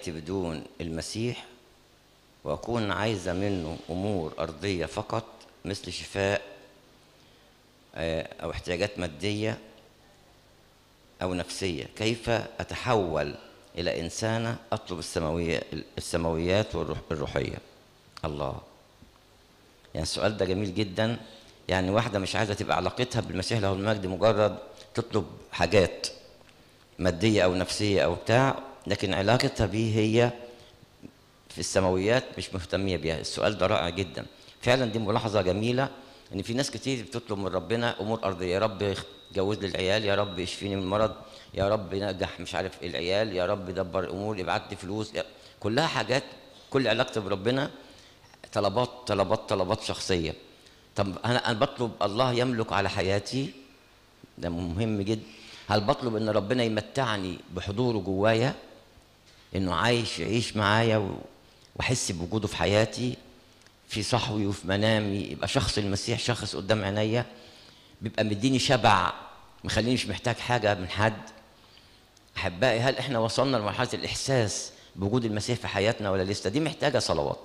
حياتي بدون المسيح وأكون عايزة منه أمور أرضية فقط مثل شفاء آه، أو احتياجات مادية أو نفسية كيف أتحول إلى إنسانة أطلب السماوية السماويات والروح الروحية الله يعني السؤال ده جميل جدا يعني واحدة مش عايزة تبقى علاقتها بالمسيح له المجد مجرد تطلب حاجات مادية أو نفسية أو بتاع لكن علاقتها بيه هي في السماويات مش مهتمية بيها السؤال ده رائع جدا فعلا دي ملاحظة جميلة إن في ناس كتير بتطلب من ربنا أمور أرضية يا رب جوز لي العيال يا رب اشفيني من المرض يا رب نجح مش عارف إيه العيال يا رب دبر الأمور ابعت لي فلوس يا- كلها حاجات كل علاقتي بربنا طلبات طلبات طلبات شخصية طب أنا أنا بطلب الله يملك على حياتي ده مهم جدا هل بطلب ان ربنا يمتعني بحضوره جوايا انه عايش يعيش معايا و- واحس بوجوده في حياتي في صحوي وفي منامي يبقى شخص المسيح شخص قدام عينيا بيبقى مديني شبع مخليني مش محتاج حاجه من حد احبائي هل احنا وصلنا لمرحله الاحساس بوجود المسيح في حياتنا ولا لسه دي محتاجه صلوات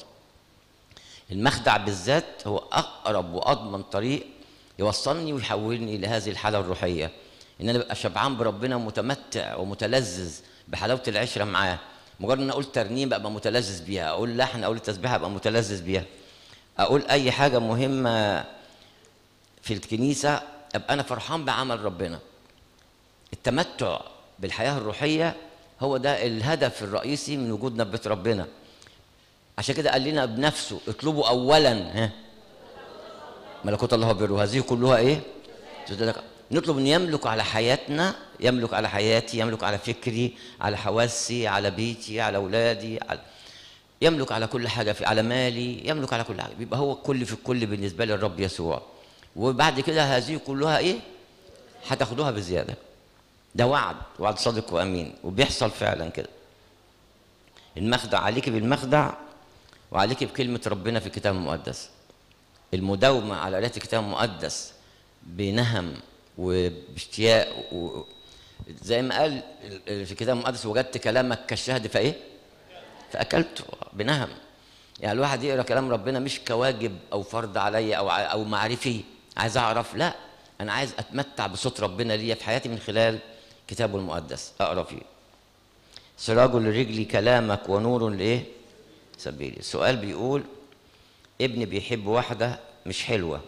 المخدع بالذات هو اقرب واضمن طريق يوصلني ويحولني لهذه الحاله الروحيه ان انا ابقى شبعان بربنا ومتمتع ومتلذذ بحلاوه العشره معاه مجرد ان اقول ترنيم ابقى متلذذ بيها اقول لحن اقول تسبيحه ابقى متلذذ بيها اقول اي حاجه مهمه في الكنيسه ابقى انا فرحان بعمل ربنا التمتع بالحياه الروحيه هو ده الهدف الرئيسي من وجودنا في بيت ربنا عشان كده قال لنا بنفسه اطلبوا اولا ها ملكوت الله وبره هذه كلها ايه تزداد- نطلب ان يملك على حياتنا يملك على حياتي يملك على فكري على حواسي على بيتي على اولادي على يملك على كل حاجه في على مالي يملك على كل حاجه بيبقى هو الكل في الكل بالنسبه لي الرب يسوع وبعد كده هذه كلها ايه هتاخدوها بزياده ده وعد وعد صادق وامين وبيحصل فعلا كده المخدع عليك بالمخدع وعليك بكلمه ربنا في الكتاب المقدس المداومه على قراءه الكتاب المقدس بنهم وباشتياق و... زي ما قال في الكتاب المقدس وجدت كلامك كالشهد فايه؟ فاكلته بنهم يعني الواحد يقرا كلام ربنا مش كواجب او فرض عليا او ع- او معرفي عايز اعرف لا انا عايز اتمتع بصوت ربنا ليا في حياتي من خلال كتابه المقدس اقرا فيه سراج لرجلي كلامك ونور لايه سبيلي السؤال بيقول ابني بيحب واحده مش حلوه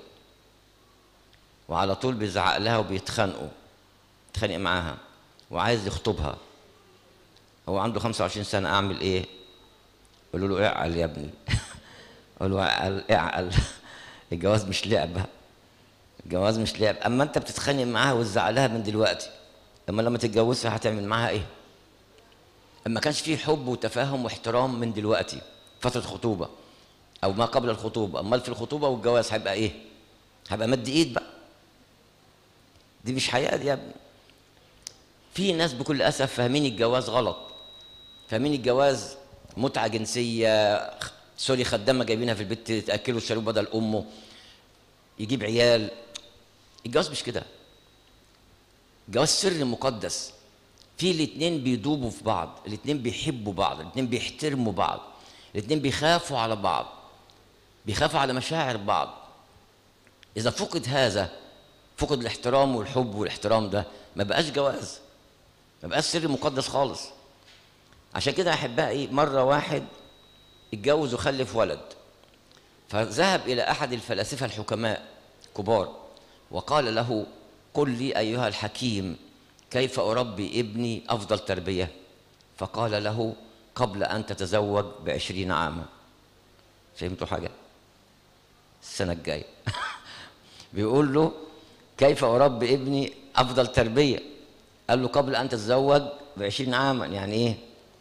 وعلى طول بيزعق لها وبيتخانقوا يتخانق معاها وعايز يخطبها هو عنده 25 سنة أعمل إيه؟ قولوا له اعقل يا ابني قول له اعقل اعقل الجواز مش لعبة الجواز مش لعب أما أنت بتتخانق معاها وتزعق لها من دلوقتي أما لما تتجوزها هتعمل معاها إيه؟ أما كانش فيه حب وتفاهم واحترام من دلوقتي فترة خطوبة أو ما قبل الخطوبة أمال في الخطوبة والجواز هيبقى إيه؟ هيبقى مد إيد بقى دي مش حياة دي يا ابني في ناس بكل اسف فاهمين الجواز غلط فاهمين الجواز متعه جنسيه خ- سوري خدامه جايبينها في البيت تاكله الشروب بدل امه يجيب عيال الجواز مش كده الجواز سر مقدس في الاتنين بيدوبوا في بعض الاتنين بيحبوا بعض الاتنين بيحترموا بعض الاتنين بيخافوا على بعض بيخافوا على مشاعر بعض اذا فقد هذا فقد الاحترام والحب والاحترام ده ما بقاش جواز ما بقاش سر مقدس خالص عشان كده احبائي مره واحد اتجوز وخلف ولد فذهب الى احد الفلاسفه الحكماء كبار وقال له قل لي ايها الحكيم كيف اربي ابني افضل تربيه فقال له قبل ان تتزوج بعشرين عاما فهمتوا حاجه السنه الجايه بيقول له كيف اربي ابني افضل تربيه قال له قبل ان تتزوج بعشرين عاما يعني ايه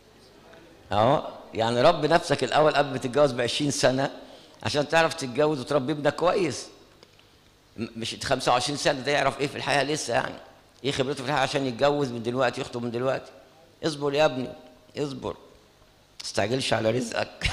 اه يعني رب نفسك الاول قبل ما تتجوز ب 20 سنه عشان تعرف تتجوز وتربي ابنك كويس م- مش 25 سنه ده يعرف ايه في الحياه لسه يعني ايه خبرته في الحياه عشان يتجوز من دلوقتي يخطب من دلوقتي اصبر يا ابني اصبر ما تستعجلش على رزقك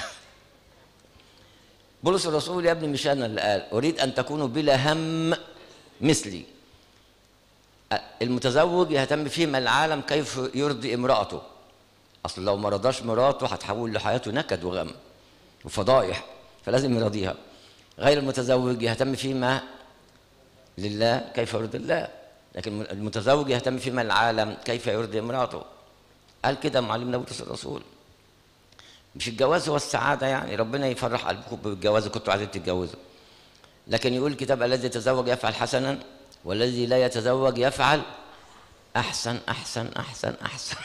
بولس الرسول يا ابني مش انا اللي قال اريد ان تكونوا بلا هم مثلي المتزوج يهتم فيما العالم كيف يرضي امرأته اصل لو ما رضاش مراته هتحول لحياته نكد وغم وفضائح فلازم يرضيها غير المتزوج يهتم فيما لله كيف يرضي الله لكن المتزوج يهتم فيما العالم كيف يرضي امراته قال كده معلمنا بولس الرسول مش الجواز هو السعادة يعني ربنا يفرح قلبكم بالجواز كنتوا عايزين تتجوزوا لكن يقول الكتاب الذي يتزوج يفعل حسنا والذي لا يتزوج يفعل أحسن أحسن أحسن أحسن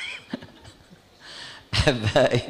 أحبائي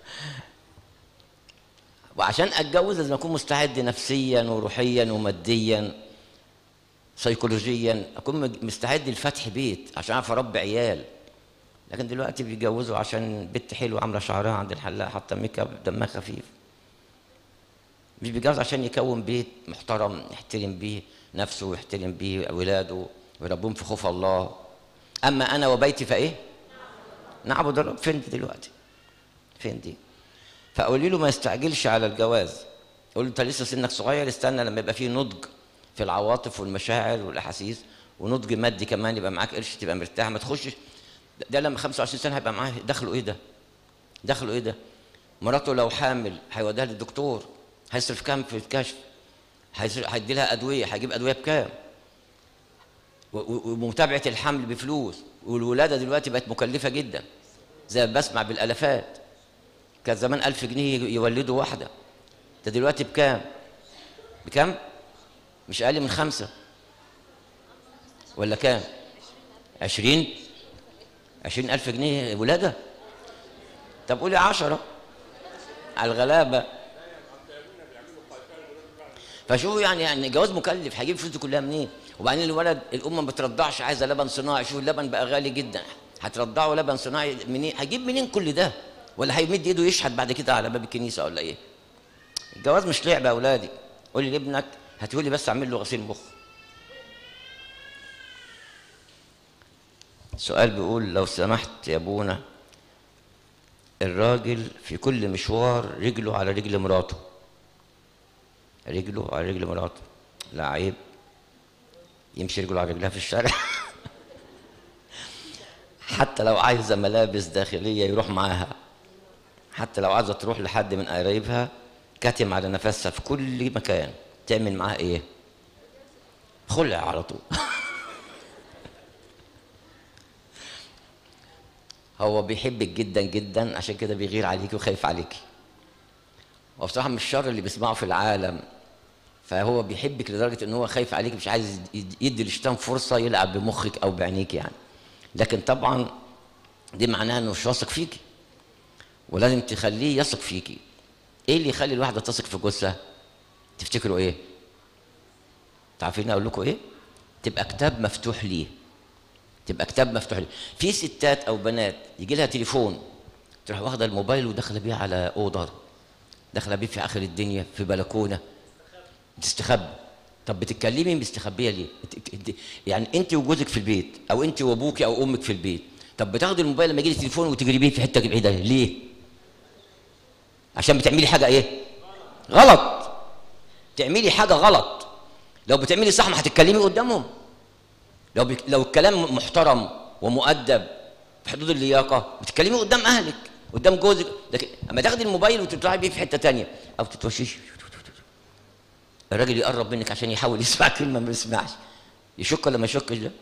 وعشان أتجوز لازم أكون مستعد نفسيا وروحيا وماديا سيكولوجيا أكون مستعد لفتح بيت عشان أعرف أربي عيال لكن دلوقتي بيتجوزوا عشان بنت حلوه عامله شعرها عند الحلاق حاطه ميك اب دمها خفيف مش بيتجوز عشان يكون بيت محترم يحترم بيه نفسه ويحترم بيه اولاده ويربوهم في خوف الله اما انا وبيتي فايه نعبد الرب فين دي دلوقتي فين دي فقولي له ما يستعجلش على الجواز قول له انت لسه سنك صغير استنى لما يبقى فيه نضج في العواطف والمشاعر والاحاسيس ونضج مادي كمان يبقى معاك قرش تبقى مرتاح ما تخشش ده لما 25 سنه هيبقى معاه دخله ايه ده؟ دخله ايه ده؟ مراته لو حامل هيوديها للدكتور هيصرف كام في الكشف؟ هيدي لها ادويه هيجيب ادويه بكام؟ ومتابعه الحمل بفلوس والولاده دلوقتي بقت مكلفه جدا زي ما بسمع بالالافات كان زمان 1000 جنيه يولدوا واحده ده دلوقتي بكام؟ بكام؟ مش اقل من خمسه ولا كام؟ 20 عشرين ألف جنيه ولادة طب قولي عشرة على الغلابة فشوفوا يعني يعني جواز مكلف هيجيب فلوسه كلها منين؟ وبعدين الولد الام ما بترضعش عايزه لبن صناعي شوف اللبن بقى غالي جدا هترضعه لبن صناعي منين؟ هيجيب منين كل ده؟ ولا هيمد ايده يشحت بعد كده على باب الكنيسه ولا ايه؟ الجواز مش لعبه يا اولادي قولي لابنك هتقولي بس اعمل له غسيل مخ سؤال بيقول لو سمحت يا ابونا الراجل في كل مشوار رجله على رجل مراته رجله على رجل مراته لا عيب يمشي رجله على رجلها في الشارع حتى لو عايزه ملابس داخليه يروح معاها حتى لو عايزه تروح لحد من قرايبها كاتم على نفسها في كل مكان تعمل معاها ايه خلع على طول هو بيحبك جدا جدا عشان كده بيغير عليكي وخايف عليكي وبصراحه مش الشر اللي بيسمعه في العالم فهو بيحبك لدرجه ان هو خايف عليك مش عايز يدي الشيطان فرصه يلعب بمخك او بعينيك يعني لكن طبعا دي معناها انه مش واثق فيكي ولازم تخليه يثق فيكي ايه اللي يخلي الواحده تثق في جوزها تفتكروا ايه تعرفين اقول لكم ايه تبقى كتاب مفتوح ليه تبقى كتاب مفتوح ليه في ستات او بنات يجي لها تليفون تروح واخده الموبايل وداخله بيه على اوضه داخله بيه في اخر الدنيا في بلكونه بتستخبى طب بتتكلمي مستخبيه ليه يعني انت وجوزك في البيت او انت وابوك او امك في البيت طب بتاخدي الموبايل لما يجي لك تليفون وتجري بيه في حته بعيده ليه عشان بتعملي حاجه ايه غلط تعملي حاجه غلط لو بتعملي صح ما هتتكلمي قدامهم لو بك... لو الكلام محترم ومؤدب في حدود اللياقه بتتكلمي قدام اهلك قدام جوزك لكن اما تاخدي الموبايل وتطلعي بيه في حته تانية او تتوششي الراجل يقرب منك عشان يحاول يسمع كلمه ما يسمعش يشك ولا ما يشكش ده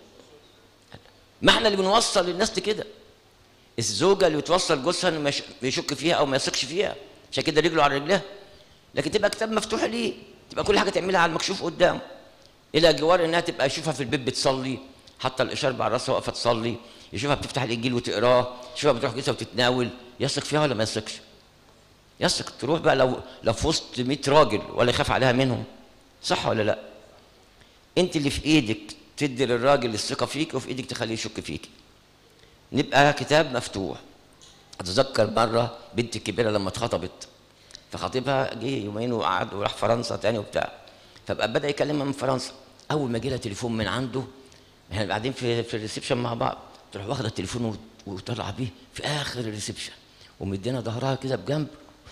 ما احنا اللي بنوصل للناس كده الزوجه اللي بتوصل جوزها انه يشك فيها او ما يثقش فيها عشان كده رجله على رجلها لكن تبقى كتاب مفتوح ليه تبقى كل حاجه تعملها على المكشوف قدامه الى جوار انها تبقى يشوفها في البيت بتصلي حتى الاشاره على راسها واقفه تصلي يشوفها بتفتح الانجيل وتقراه يشوفها بتروح كنيسه وتتناول يثق فيها ولا ما يثقش يثق تروح بقى لو لو في وسط 100 راجل ولا يخاف عليها منهم صح ولا لا انت اللي في ايدك تدي للراجل الثقه فيك وفي ايدك تخليه يشك فيك نبقى كتاب مفتوح اتذكر مره بنتي الكبيره لما اتخطبت فخطيبها جه يومين وقعد وراح فرنسا تاني وبتاع فبقى بدا يكلمها من فرنسا اول ما جه لها تليفون من عنده احنا قاعدين في في الريسبشن مع بعض تروح واخده التليفون وطلع بيه في اخر الريسبشن ومدينا ظهرها كده بجنب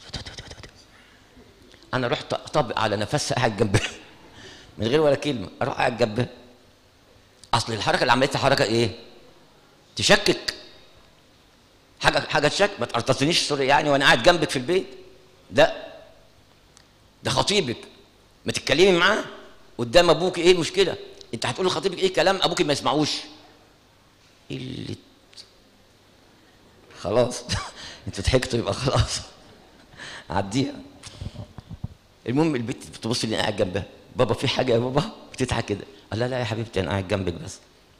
انا رحت اطبق على نفسها قاعد جنبها من غير ولا كلمه اروح قاعد جنبها اصل الحركه اللي عملتها حركه ايه تشكك حاجه حاجه شك ما تقرطصنيش سوري يعني وانا قاعد جنبك في البيت لا ده خطيبك ما تتكلمي معاه قدام ابوك ايه المشكله انت هتقول لخطيبك ايه كلام ابوك ما يسمعوش اللي خلاص انتوا ضحكتوا يبقى خلاص عديها المهم البنت بتبص لي انا قاعد جنبها بابا في حاجه يا بابا بتضحك كده قال لا لا يا حبيبتي انا قاعد جنبك بس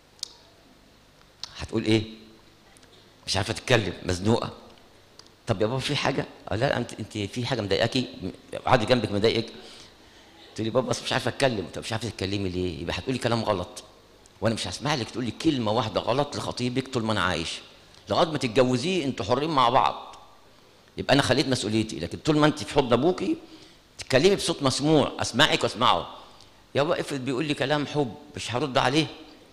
هتقول ايه مش عارفه تتكلم مزنوقه طب يا بابا في حاجه قال لا انت انت في حاجه مضايقاكي قاعد جنبك مضايقك تقول لي بابا بس مش عارفه اتكلم طب مش عارفه تتكلمي ليه يبقى هتقولي كلام غلط وانا مش هسمح لك تقولي كلمه واحده غلط لخطيبك طول ما انا عايش لغايه ما تتجوزيه انتوا حرين مع بعض يبقى انا خليت مسؤوليتي لكن طول ما انت في حضن ابوكي تتكلمي بصوت مسموع اسمعك واسمعه يابا افرض بيقول لي كلام حب مش هرد عليه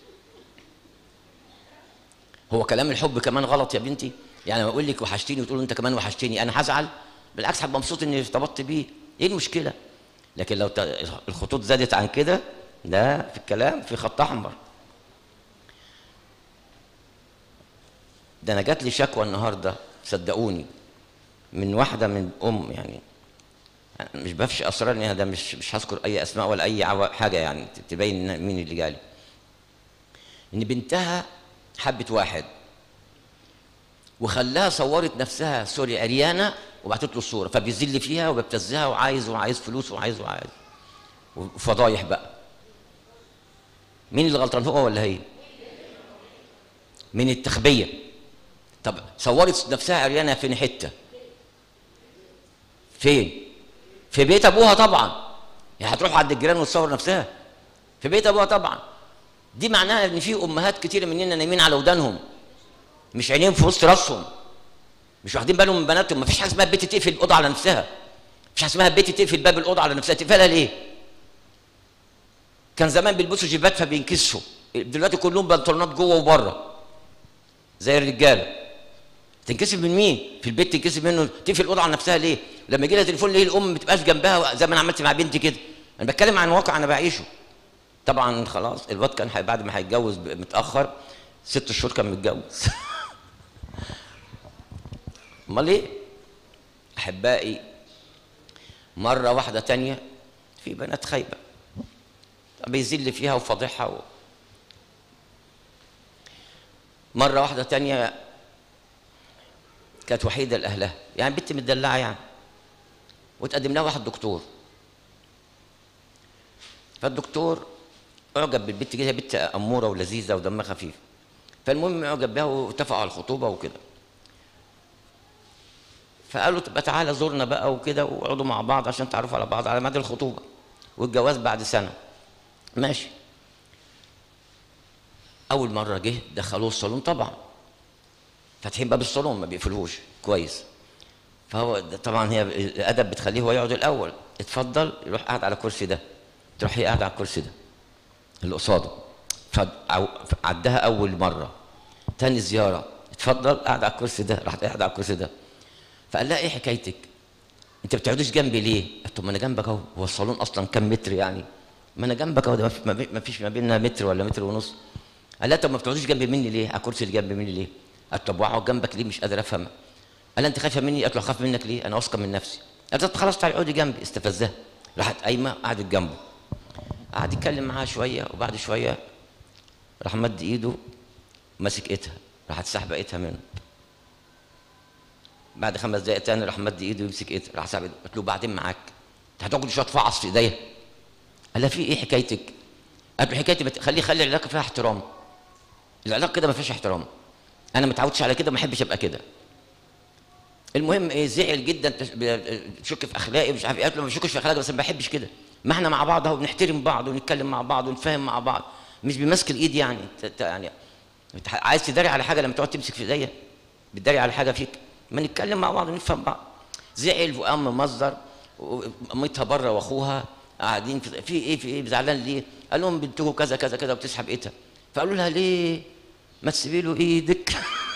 هو كلام الحب كمان غلط يا بنتي يعني لما اقول لك وحشتيني وتقول انت كمان وحشتيني انا هزعل بالعكس هبقى مبسوط اني ارتبطت بيه ايه المشكله لكن لو الخطوط زادت عن كده ده في الكلام في خط احمر ده انا جات لي شكوى النهارده صدقوني من واحده من ام يعني مش بفشي اسرار ان ده مش مش هذكر اي اسماء ولا اي حاجه يعني تبين مين اللي جالي ان بنتها حبت واحد وخلاها صورت نفسها سوري عريانه وبعتت له الصوره فبيذل فيها وبيبتزها وعايز وعايز فلوس وعايز وعايز وفضايح بقى مين اللي غلطان هو ولا هي؟ من التخبيه طب صورت نفسها عريانه فين حته؟ فين؟ في بيت ابوها طبعا يعني هتروح عند الجيران وتصور نفسها في بيت ابوها طبعا دي معناها ان في امهات كتير مننا نايمين على ودانهم مش عينيهم في وسط راسهم مش واخدين بالهم من بناتهم مفيش حاجه اسمها البيت تقفل الاوضه على نفسها مفيش حاجه اسمها البيت تقفل باب الاوضه على نفسها تقفلها ليه كان زمان بيلبسوا جيبات فبينكسوا دلوقتي كلهم بنطلونات جوه وبره زي الرجاله تنكسب من مين؟ في البيت تنكسب منه تقفل الاوضه على نفسها ليه؟ لما يجي لها تليفون ليه الام ما تبقاش جنبها زي ما انا عملت مع بنتي كده انا بتكلم عن واقع انا بعيشه طبعا خلاص الواد كان بعد ما هيتجوز متاخر ست شهور كان متجوز امال ايه احبائي مره واحده تانية في بنات خايبه بيذل فيها وفاضحها و... مره واحده تانية كانت وحيده لاهلها يعني بنت مدلعه يعني وتقدم لها واحد دكتور فالدكتور اعجب بالبنت كده بنت اموره ولذيذه ودمها خفيف فالمهم اعجب بها واتفقوا على الخطوبه وكده فقالوا تبقى تعالى زورنا بقى وكده واقعدوا مع بعض عشان تعرفوا على بعض على مدى الخطوبه والجواز بعد سنه ماشي اول مره جه دخلوه الصالون طبعا فاتحين باب الصالون ما بيقفلوش كويس فهو طبعا هي الادب بتخليه هو يقعد الاول اتفضل يروح قاعد على الكرسي ده تروح هي قاعده على الكرسي ده اللي قصاده فعدها اول مره تاني زياره اتفضل قاعد على الكرسي ده راحت قاعده على الكرسي ده فقال لها ايه حكايتك انت ما بتقعدوش جنبي ليه قلت له ما انا جنبك اهو هو الصالون اصلا كام متر يعني ما انا جنبك اهو ده ما فيش ما بيننا متر ولا متر ونص قال لها طب ما بتقعدوش جنبي مني ليه على الكرسي اللي جنب مني ليه قلت طب واقعد جنبك ليه مش قادر افهم قال انت خايفه مني قلت له اخاف منك ليه انا واثقه من نفسي قالت خلاص تعالي اقعدي جنبي استفزها راحت قايمه قعدت جنبه قعد يتكلم معاها شويه وبعد شويه راح مد ايده ماسك ايدها راحت سحبه ايدها منه بعد خمس دقائق تاني راح مد ايده يمسك ايدها راح سحب قلت له بعدين معاك انت هتاخد شويه فعص في ايديا قال لها في ايه حكايتك؟ قالت له حكايتي بت... خلي خلي العلاقه فيها احترام العلاقه كده ما فيهاش احترام انا ما اتعودتش على كده ما احبش ابقى كده المهم ايه زعل جدا تشك في اخلاقي مش عارف ايه قالت له ما بشكش في اخلاقي بس ما بحبش كده ما احنا مع بعض اهو بنحترم بعض ونتكلم مع بعض ونفهم مع بعض مش بمسك الايد يعني يعني عايز تداري على حاجه لما تقعد تمسك في ايديا بتداري على حاجه فيك ما نتكلم مع بعض ونفهم بعض زعل وقام مصدر مامتها بره واخوها قاعدين في, في ايه في ايه زعلان ليه؟ قال لهم بنتكم كذا كذا كذا وبتسحب ايدها فقالوا لها ليه؟ ما تسيبي له ايدك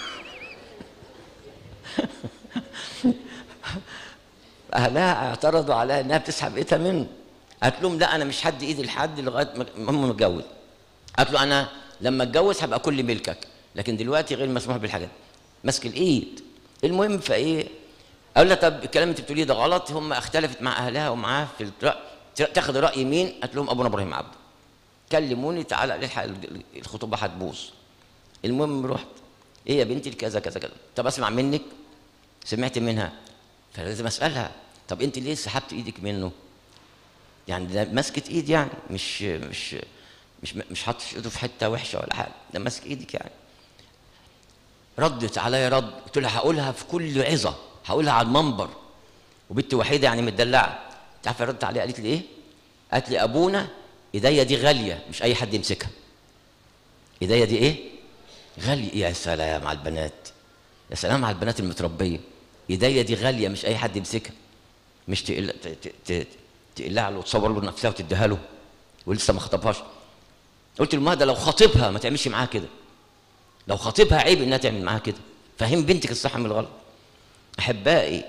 اهلها اعترضوا عليها انها بتسحب ايدها منه قالت لهم لا انا مش هدي ايدي لحد لغايه ما هم متجوز قالت له انا لما اتجوز هبقى كل ملكك لكن دلوقتي غير مسموح بالحاجات ماسك الايد المهم فايه اقول لها طب الكلام اللي انت بتقوليه ده غلط هم اختلفت مع اهلها ومعاه في الرأي تاخد راي مين؟ قالت لهم ابونا ابراهيم عبده كلموني تعالى الحق الخطوبه هتبوظ المهم رحت ايه يا بنتي كذا كذا كذا طب اسمع منك سمعت منها فلازم اسالها طب انت ليه سحبت ايدك منه يعني ده ماسكه ايد يعني مش مش مش مش حاطط ايده في حته وحشه ولا حاجه ده ماسك ايدك يعني ردت عليا رد قلت لها هقولها في كل عظه هقولها على المنبر وبنت وحيده يعني مدلعه انت عارفه ردت عليها قالت لي ايه؟ قالت لي ابونا ايديا دي غاليه مش اي حد يمسكها ايديا دي ايه؟ غاليه يا سلام على البنات يا سلام على البنات المتربيه ايديا دي غاليه مش اي حد يمسكها مش تقل تقلع له وتصور له نفسها وتديها له ولسه ما خطبهاش قلت له ده لو خاطبها ما تعملش معاها كده لو خاطبها عيب انها تعمل معاها كده فهم بنتك الصح من الغلط احبائي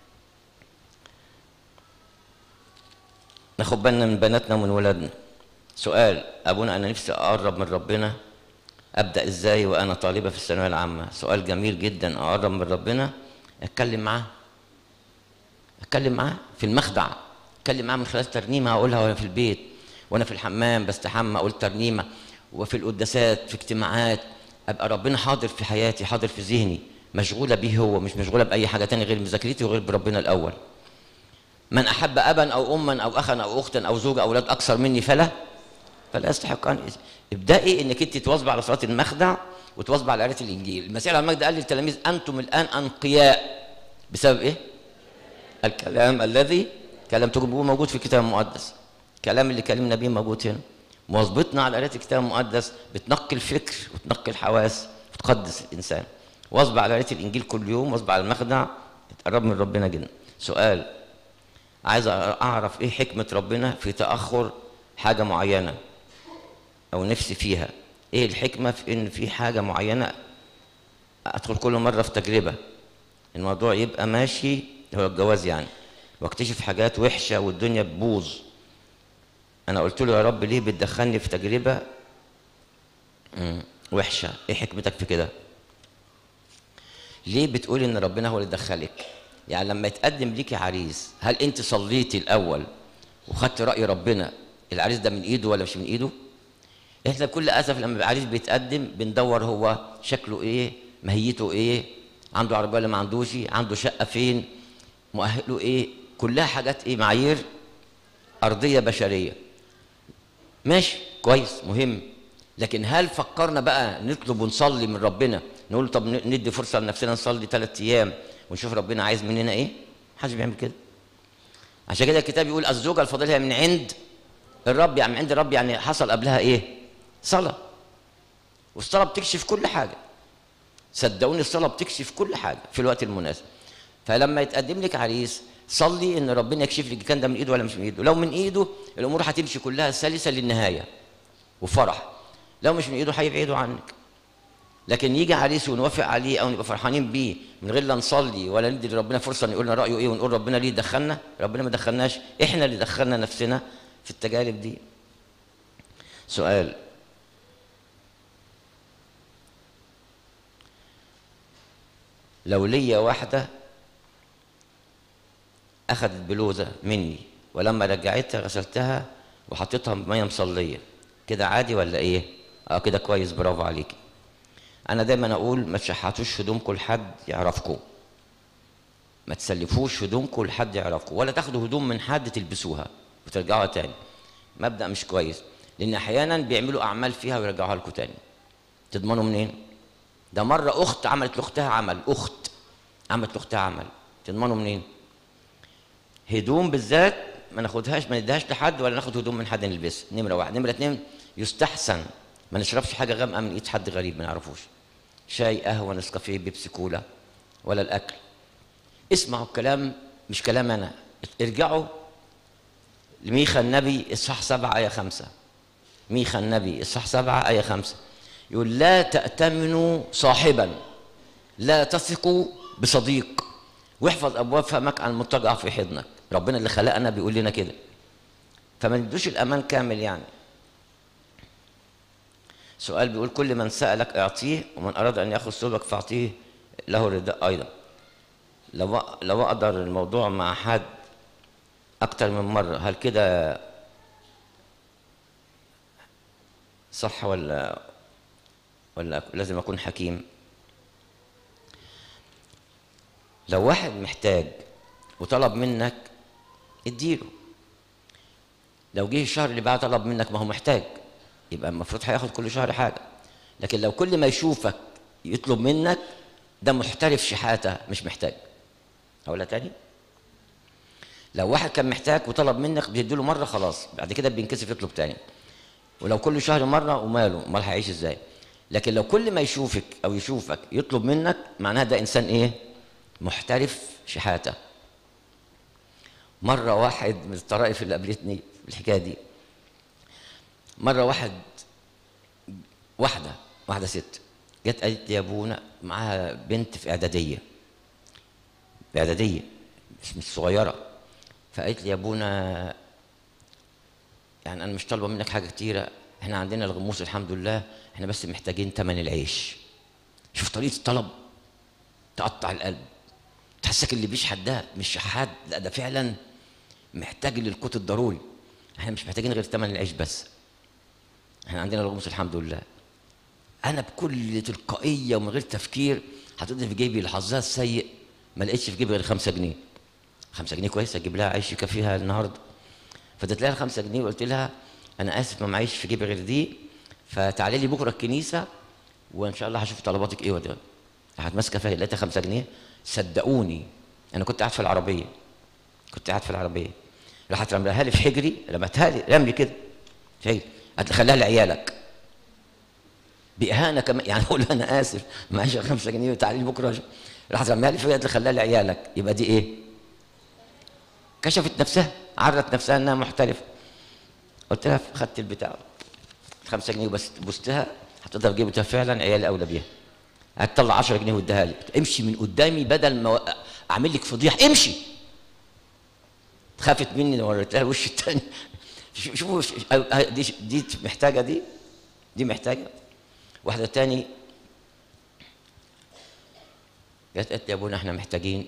ناخد بالنا من بناتنا ومن ولادنا سؤال ابونا انا نفسي اقرب من ربنا ابدا ازاي وانا طالبه في الثانويه العامه سؤال جميل جدا اقرب من ربنا اتكلم معاه اتكلم معاه في المخدع اتكلم معاه من خلال ترنيمه اقولها وانا في البيت وانا في الحمام بستحمى اقول ترنيمه وفي القداسات في اجتماعات ابقى ربنا حاضر في حياتي حاضر في ذهني مشغوله بيه هو مش مشغوله باي حاجه تانية غير مذاكرتي وغير بربنا الاول من احب ابا او اما او اخا او اختا او زوجة او اولاد اكثر مني فلا فلا يستحق ان ابدأي انك انت تواظبي على صلاه المخدع وتواظبي على قراءه الانجيل المسيح على المجد قال للتلاميذ انتم الان انقياء بسبب ايه الكلام الذي كلمتكم به موجود في الكتاب المقدس الكلام اللي كلمنا به موجود هنا مواظبتنا على قراءه الكتاب المقدس بتنقي الفكر وتنقي الحواس وتقدس الانسان واظب على قراءه الانجيل كل يوم واظب على المخدع تقرب من ربنا جدا سؤال عايز اعرف ايه حكمه ربنا في تاخر حاجه معينه او نفسي فيها ايه الحكمه في ان في حاجه معينه ادخل كل مره في تجربه الموضوع يبقى ماشي هو الجواز يعني واكتشف حاجات وحشه والدنيا تبوظ انا قلت له يا رب ليه بتدخلني في تجربه وحشه ايه حكمتك في كده ليه بتقولي ان ربنا هو اللي دخلك يعني لما يتقدم ليكي عريس هل انت صليتي الاول وخدت راي ربنا العريس ده من ايده ولا مش من ايده احنا بكل اسف لما العريس بيتقدم بندور هو شكله ايه ماهيته ايه عنده عربيه ولا ما عندوش عنده شقه فين مؤهله ايه كلها حاجات ايه معايير ارضيه بشريه ماشي كويس مهم لكن هل فكرنا بقى نطلب ونصلي من ربنا نقول طب ندي فرصه لنفسنا نصلي ثلاث ايام ونشوف ربنا عايز مننا ايه محدش بيعمل كده عشان كده الكتاب يقول الزوجه الفاضله من عند الرب يعني من عند الرب يعني حصل قبلها ايه صلاه والصلاه بتكشف كل حاجه صدقوني الصلاه بتكشف كل حاجه في الوقت المناسب فلما يتقدم لك عريس صلي ان ربنا يكشف لك كان ده من ايده ولا مش من ايده لو من ايده الامور هتمشي كلها سلسه للنهايه وفرح لو مش من ايده هيبعده عنك لكن يجي عريس ونوافق عليه او نبقى فرحانين بيه من غير لا نصلي ولا ندي لربنا فرصه ان يقول لنا رايه ايه ونقول ربنا ليه دخلنا ربنا ما دخلناش احنا اللي دخلنا نفسنا في التجارب دي سؤال لو ليا واحده اخذت بلوزه مني ولما رجعتها غسلتها وحطيتها بميه مصليه كده عادي ولا ايه اه كده كويس برافو عليكي انا دايما اقول ما تشحتوش هدومكم لحد يعرفكم ما تسلفوش هدومكم لحد يعرفكم ولا تاخدوا هدوم من حد تلبسوها وترجعوها تاني مبدا مش كويس لان احيانا بيعملوا اعمال فيها ويرجعوها لكم تاني تضمنوا منين ده مره اخت عملت لاختها عمل اخت عملت لاختها عمل تضمنوا منين هدوم بالذات ما ناخدهاش ما نديهاش لحد ولا ناخد هدوم من حد نلبسها نمره واحد نمره اتنين يستحسن ما نشربش حاجه غامقه من ايد حد غريب ما نعرفوش شاي قهوه نسكافيه بيبسي كولا ولا الاكل اسمعوا الكلام مش كلام انا ارجعوا لميخا النبي اصحاح سبعة آية خمسة ميخا النبي اصحاح سبعة آية خمسة يقول لا تأتمنوا صاحبا لا تثقوا بصديق واحفظ ابواب فمك عن المضطجع في حضنك ربنا اللي خلقنا بيقول لنا كده فما ندوش الامان كامل يعني سؤال بيقول كل من سألك اعطيه ومن أراد أن يأخذ ثوبك فأعطيه له رداء ايضا لو لو اقدر الموضوع مع حد اكتر من مره هل كده صح ولا ولا لازم اكون حكيم لو واحد محتاج وطلب منك اديله لو جه الشهر اللي بعده طلب منك ما هو محتاج يبقى المفروض هياخد كل شهر حاجه لكن لو كل ما يشوفك يطلب منك ده محترف شحاته مش محتاج اقولها تاني لو واحد كان محتاج وطلب منك بتديله مره خلاص بعد كده بينكسف يطلب تاني ولو كل شهر مره وماله امال هيعيش ازاي لكن لو كل ما يشوفك او يشوفك يطلب منك معناها ده انسان ايه محترف شحاته مره واحد من الطرائف اللي قابلتني في الحكايه دي مره واحد واحده واحده ست جت قالت لي يا ابونا معاها بنت في اعداديه اعداديه مش مش صغيره فقالت لي يا ابونا يعني انا مش طالبه منك حاجه كتيره احنا عندنا الغموس الحمد لله احنا بس محتاجين تمن العيش شوف طريقه الطلب تقطع القلب تحسك اللي بيشحت ده مش شحات لا ده فعلا محتاج للقوت الضروري احنا مش محتاجين غير ثمن العيش بس احنا عندنا الغموس الحمد لله انا بكل تلقائيه ومن غير تفكير حطيت في جيبي الحظها السيء ما لقيتش في جيبي غير خمسة جنيه خمسة جنيه كويس اجيب لها عيش يكفيها النهارده فاديت لها الخمسة جنيه وقلت لها انا اسف ما معيش في جيبي غير دي فتعالي لي بكره الكنيسه وان شاء الله هشوف طلباتك ايه وده راحت ماسكه فيها لقيتها خمسة جنيه صدقوني انا كنت قاعد في العربيه كنت قاعد في العربيه راحت رملها لي في حجري رمتها لي رملي كده شايف قالت لي خليها لعيالك بإهانة كمان يعني أقول أنا آسف معيش خمسة جنيه وتعالي لي بكرة راحت رميها لي في قالت لي خليها لعيالك يبقى دي إيه؟ كشفت نفسها عرت نفسها إنها محترفة قلت لها خدت البتاع خمسة جنيه بس بوستها حطيتها في جيبتها فعلا عيالي أولى بيها هتطلع 10 جنيه واديها لي امشي من قدامي بدل ما اعمل لك فضيحه امشي خافت مني وريت لها الوش الثاني شوفوا دي دي محتاجه دي دي محتاجه واحده تاني جت قالت لي يا ابونا احنا محتاجين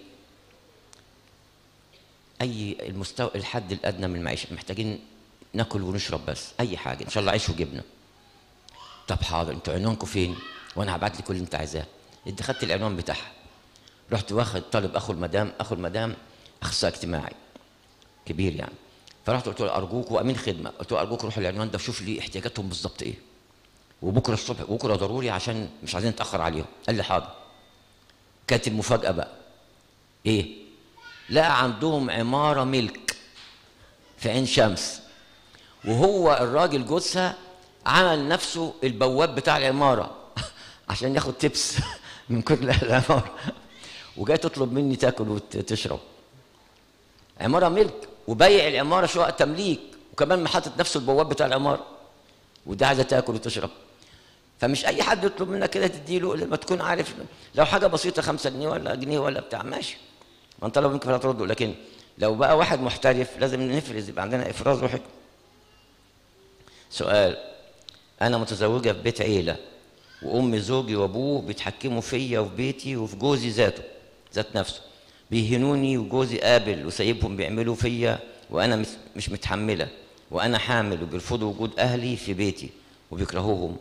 اي المستوى الحد الادنى من المعيشه محتاجين ناكل ونشرب بس اي حاجه ان شاء الله عيش وجبنه طب حاضر انتوا عنوانكم فين وانا هبعت لك كل اللي انت عايزاه انت خدت العنوان بتاعها رحت واخد طالب اخو المدام اخو المدام اخصائي اجتماعي كبير يعني فرحت قلت له ارجوك وامين خدمه قلت له ارجوك روح العنوان ده وشوف لي احتياجاتهم بالظبط ايه وبكره الصبح بكره ضروري عشان مش عايزين نتاخر عليهم قال لي حاضر كانت المفاجاه بقى ايه لقى عندهم عماره ملك في عين شمس وهو الراجل جوزها عمل نفسه البواب بتاع العماره عشان ياخد تبس من كل العماره وجاي تطلب مني تاكل وتشرب عماره ملك وبيع العماره شقق تمليك وكمان محطط نفسه البواب بتاع العماره وده عايزه تاكل وتشرب فمش اي حد يطلب منك كده تديله لما تكون عارف لو حاجه بسيطه خمسة جنيه ولا جنيه ولا بتاع ماشي ما انت لو منك فلا ترده لكن لو بقى واحد محترف لازم نفرز يبقى عندنا افراز وحكم سؤال انا متزوجه في بيت عيله وام زوجي وابوه بيتحكموا فيا وفي بيتي وفي جوزي ذاته ذات نفسه بيهنوني وجوزي قابل وسايبهم بيعملوا فيا وانا مش متحمله وانا حامل وبيرفضوا وجود اهلي في بيتي وبيكرهوهم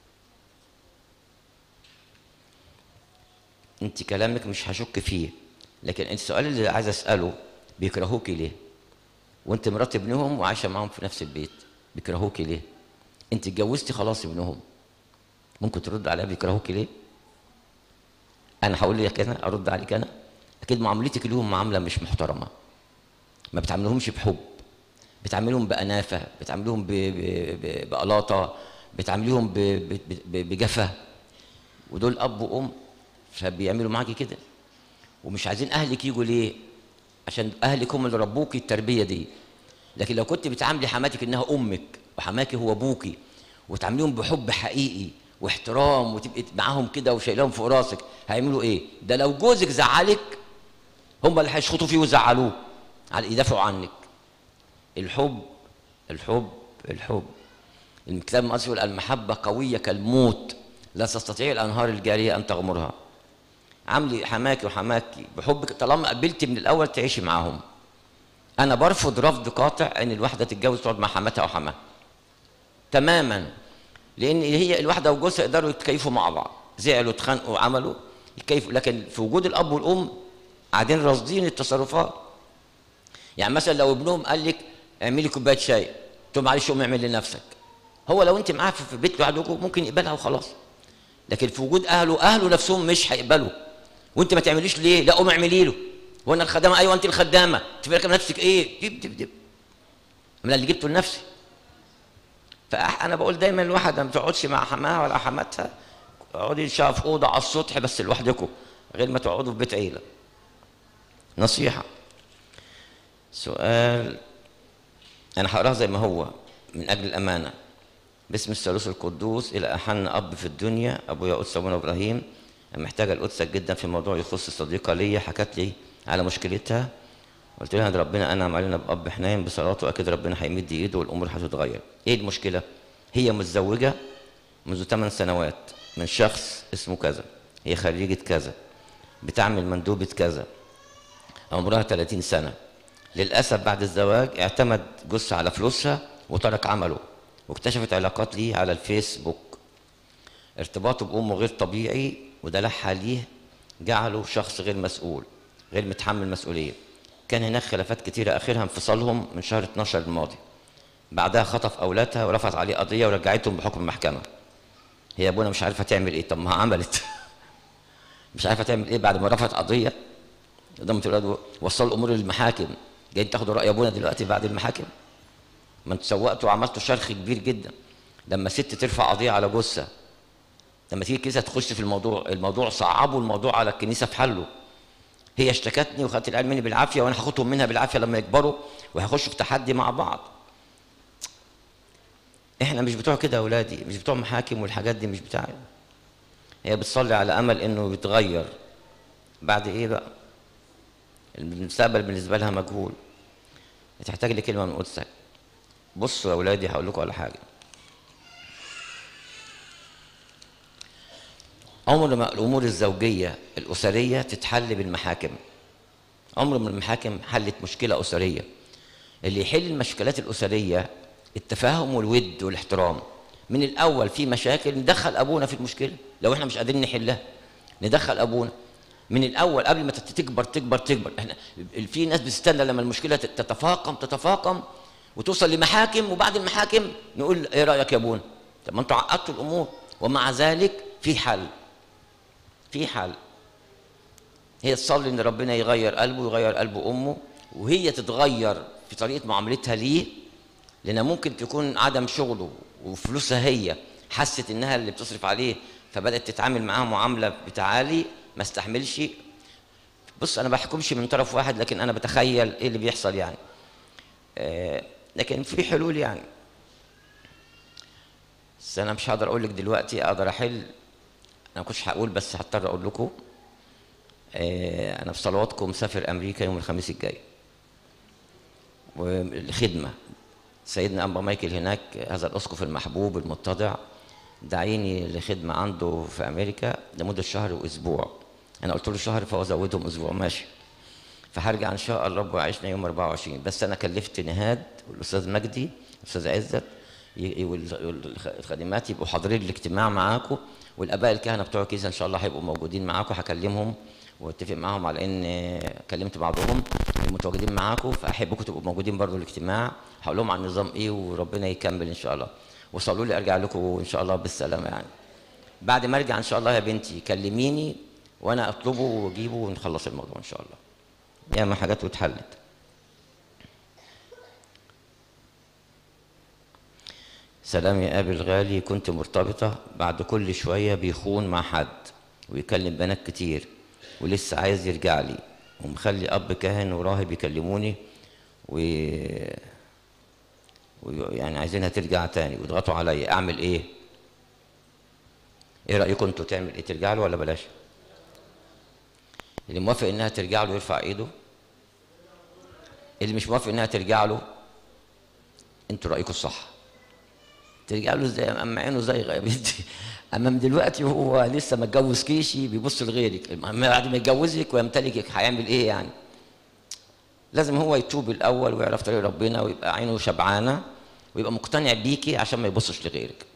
انت كلامك مش هشك فيه لكن انت السؤال اللي عايز اساله بيكرهوكي ليه وانت مرات ابنهم وعايشه معاهم في نفس البيت بيكرهوكي ليه انت اتجوزتي خلاص ابنهم ممكن ترد عليها بيكرهوكي ليه انا هقول لك انا ارد عليك انا اكيد معاملتك ليهم معامله مش محترمه ما بتعاملهمش بحب بتعاملهم بانافه بتعاملهم بقلاطه بتعاملهم بجفا ودول اب وام فبيعملوا معاكي كده ومش عايزين اهلك يجوا ليه عشان اهلك هم اللي ربوكي التربيه دي لكن لو كنت بتعاملي حماتك انها امك وحماكي هو ابوكي وتعامليهم بحب حقيقي واحترام وتبقي معاهم كده وشايلهم فوق راسك هيعملوا ايه؟ ده لو جوزك زعلك هم اللي هيشخطوا فيه ويزعلوه على يدافعوا عنك. الحب الحب الحب الكتاب المقدس يقول المحبة قوية كالموت لا تستطيع الأنهار الجارية أن تغمرها. عاملي حماكي وحماكي بحبك طالما قبلتي من الاول تعيشي معاهم انا برفض رفض قاطع ان الواحده تتجوز تقعد مع حماتها او حماها تماما لان هي الواحده وجوزها يقدروا يتكيفوا مع بعض زعلوا اتخانقوا عملوا يتكيفوا لكن في وجود الاب والام قاعدين راصدين التصرفات يعني مثلا لو ابنهم قال لك اعملي كوبايه شاي تقول معلش قوم اعمل لنفسك هو لو انت معاه في بيت لوحدكم ممكن يقبلها وخلاص لكن في وجود اهله اهله نفسهم مش هيقبلوا وانت ما تعمليش ليه لا قوم اعملي له هو انا الخدامه ايوه انت الخدامه انت فاكره نفسك ايه دب دب دب من اللي جبته لنفسي فانا بقول دايما الواحد ما تقعدش مع حماها ولا حماتها اقعدي ان شاء في اوضه على السطح بس لوحدكم غير ما تقعدوا في بيت عيله نصيحه سؤال انا هقراها زي ما هو من اجل الامانه باسم الثالوث القدوس الى احن اب في الدنيا ابويا قدس ابونا ابراهيم أنا محتاجه لقدسك جدا في موضوع يخص صديقه ليا حكت لي على مشكلتها قلت لها ده ربنا انعم علينا باب حنين بصلاته اكيد ربنا هيمد ايده والامور هتتغير ايه المشكله هي متزوجه منذ 8 سنوات من شخص اسمه كذا هي خريجه كذا بتعمل مندوبه كذا عمرها 30 سنه للاسف بعد الزواج اعتمد جوزها على فلوسها وترك عمله واكتشفت علاقات ليه على الفيسبوك ارتباطه بامه غير طبيعي ودلعها ليه جعله شخص غير مسؤول غير متحمل مسؤوليه كان هناك خلافات كتيره اخرها انفصالهم من شهر 12 الماضي بعدها خطف اولادها ورفعت عليه قضيه ورجعتهم بحكم المحكمه هي ابونا مش عارفه تعمل ايه طب ما عملت مش عارفه تعمل ايه بعد ما رفعت قضيه قدام الاولاد وصلوا الامور للمحاكم جايين تاخدوا راي ابونا دلوقتي بعد المحاكم ما انتوا سوقتوا وعملتوا شرخ كبير جدا لما ست ترفع قضيه على جثه لما تيجي الكنيسه تخش في الموضوع الموضوع صعبوا الموضوع على الكنيسه في حله هي اشتكتني وخدت العيال مني بالعافيه وانا هاخدهم منها بالعافيه لما يكبروا وهيخشوا في تحدي مع بعض احنا مش بتوع كده يا اولادي مش بتوع محاكم والحاجات دي مش بتاع هي بتصلي على امل انه يتغير بعد ايه بقى المستقبل بالنسبه لها مجهول تحتاج لكلمه من قدسك بصوا يا اولادي هقول لكم على حاجه عمر ما الامور الزوجيه الاسريه تتحل بالمحاكم عمر ما المحاكم حلت مشكله اسريه اللي يحل المشكلات الاسريه التفاهم والود والاحترام من الاول في مشاكل ندخل ابونا في المشكله لو احنا مش قادرين نحلها ندخل ابونا من الاول قبل ما تكبر تكبر تكبر احنا في ناس بتستنى لما المشكله تتفاقم تتفاقم وتوصل لمحاكم وبعد المحاكم نقول ايه رايك يا ابونا طب ما انتوا عقدتوا الامور ومع ذلك في حل في حل هي تصلي ان ربنا يغير قلبه ويغير قلب امه وهي تتغير في طريقه معاملتها ليه لان ممكن تكون عدم شغله وفلوسها هي حست انها اللي بتصرف عليه فبدات تتعامل معاه معامله بتعالي ما استحملش بص انا ما بحكمش من طرف واحد لكن انا بتخيل ايه اللي بيحصل يعني آه لكن في حلول يعني بس انا مش هقدر اقول لك دلوقتي اقدر احل انا ما كنتش هقول بس هضطر اقول لكم آه انا في صلواتكم مسافر امريكا يوم الخميس الجاي والخدمه سيدنا ابا مايكل هناك هذا الاسقف المحبوب المتضع دعيني لخدمه عنده في امريكا لمده شهر واسبوع انا قلت له شهر فهو زودهم اسبوع ماشي فهرجع ان شاء الله رب وعيشنا يوم 24 بس انا كلفت نهاد والاستاذ مجدي الاستاذ عزت والخادمات يبقوا حاضرين الاجتماع معاكم والاباء الكهنه بتوع الكنيسه ان شاء الله هيبقوا موجودين معاكم هكلمهم واتفق معاهم على ان كلمت بعضهم المتواجدين معاكم فاحبكم تبقوا موجودين برضو الاجتماع هقول لهم على النظام ايه وربنا يكمل ان شاء الله وصلوا لي ارجع لكم ان شاء الله بالسلامه يعني بعد ما ارجع ان شاء الله يا بنتي كلميني وانا اطلبه واجيبه ونخلص الموضوع ان شاء الله ياما حاجات واتحلت سلام يا ابي الغالي كنت مرتبطه بعد كل شويه بيخون مع حد ويكلم بنات كتير ولسه عايز يرجع لي ومخلي اب كاهن وراهب يكلموني و ويعني عايزينها ترجع تاني ويضغطوا عليا اعمل ايه ايه رايكم انتوا تعمل ايه ترجع له ولا بلاش اللي موافق انها ترجع له يرفع ايده اللي مش موافق انها ترجع له انتوا رايكم الصح ترجع له ازاي اما عينه زي يا بنتي اما من دلوقتي هو لسه ما اتجوزكيش بيبص لغيرك اما بعد ما يتجوزك ويمتلكك هيعمل ايه يعني لازم هو يتوب الاول ويعرف طريق ربنا ويبقى عينه شبعانه ويبقى مقتنع بيكي عشان ما يبصش لغيرك